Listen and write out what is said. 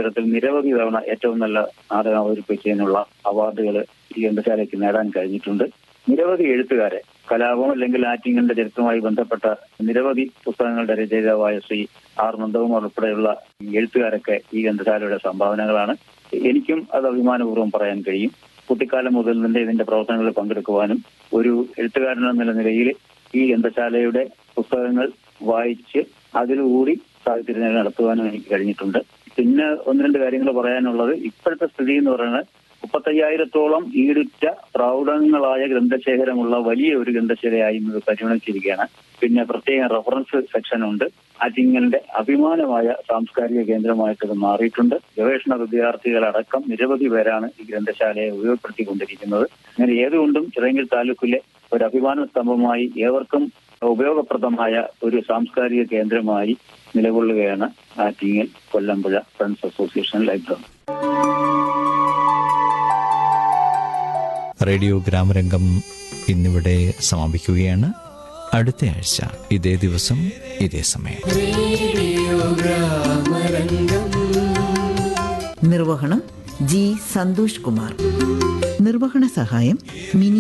മത്സരത്തിൽ നിരവധി തവണ ഏറ്റവും നല്ല നാടകം അവതരിപ്പിച്ചതിനുള്ള അവാർഡുകൾ ഈ ഗ്രന്ഥശാലയ്ക്ക് നേടാൻ കഴിഞ്ഞിട്ടുണ്ട് നിരവധി എഴുത്തുകാരെ കലാപം അല്ലെങ്കിൽ ആറ്റിങ്ങലിന്റെ ചരിത്രവുമായി ബന്ധപ്പെട്ട നിരവധി പുസ്തകങ്ങളുടെ രചയിതാവായ ശ്രീ ആർ നന്ദകുമാർ ഉൾപ്പെടെയുള്ള എഴുത്തുകാരൊക്കെ ഈ ഗ്രന്ഥശാലയുടെ സംഭാവനകളാണ് എനിക്കും അത് അഭിമാനപൂർവ്വം പറയാൻ കഴിയും കുട്ടിക്കാലം മുതൽ തന്നെ ഇതിന്റെ പ്രവർത്തനങ്ങളിൽ പങ്കെടുക്കുവാനും ഒരു എഴുത്തുകാരൻ എന്ന നിലയിൽ ഈ ഗ്രന്ഥശാലയുടെ പുസ്തകങ്ങൾ വായിച്ച് അതിലുകൂടി സാഹിത്യരചന നടത്തുവാനും എനിക്ക് കഴിഞ്ഞിട്ടുണ്ട് പിന്നെ ഒന്ന് രണ്ട് കാര്യങ്ങൾ പറയാനുള്ളത് ഇപ്പോഴത്തെ സ്ഥിതി എന്ന് പറയുന്നത് മുപ്പത്തയ്യായിരത്തോളം ഈടുറ്റ പ്രൗഢങ്ങളായ ഗ്രന്ഥശേഖരമുള്ള വലിയ ഒരു ഗ്രന്ഥശാലയായി ഇത് പരിഗണിച്ചിരിക്കുകയാണ് പിന്നെ പ്രത്യേക റെഫറൻസ് സെക്ഷൻ ഉണ്ട് ആറ്റിങ്ങലിന്റെ അഭിമാനമായ സാംസ്കാരിക കേന്ദ്രമായിട്ട് ഇത് മാറിയിട്ടുണ്ട് ഗവേഷണ വിദ്യാർത്ഥികളടക്കം നിരവധി പേരാണ് ഈ ഗ്രന്ഥശാലയെ ഉപയോഗപ്പെടുത്തിക്കൊണ്ടിരിക്കുന്നത് അങ്ങനെ ഏതുകൊണ്ടും ചിറയങ്കിൽ താലൂക്കിലെ ഒരു അഭിമാന സ്തംഭമായി ഏവർക്കും ഉപയോഗപ്രദമായ ഒരു സാംസ്കാരിക കേന്ദ്രമായി നിലകൊള്ളുകയാണ് Attingal Kollampuzha friends association library radio ഗ്രാമരംഗം ഇന്നിവിടെ സമാപിക്കുകയാണ് അടുത്ത ആഴ്ച ഇതേ ദിവസം ഇതേ സമയം നിർവഹണം ജി സന്തോഷ് കുമാർ നിർവഹണ സഹായം മിനി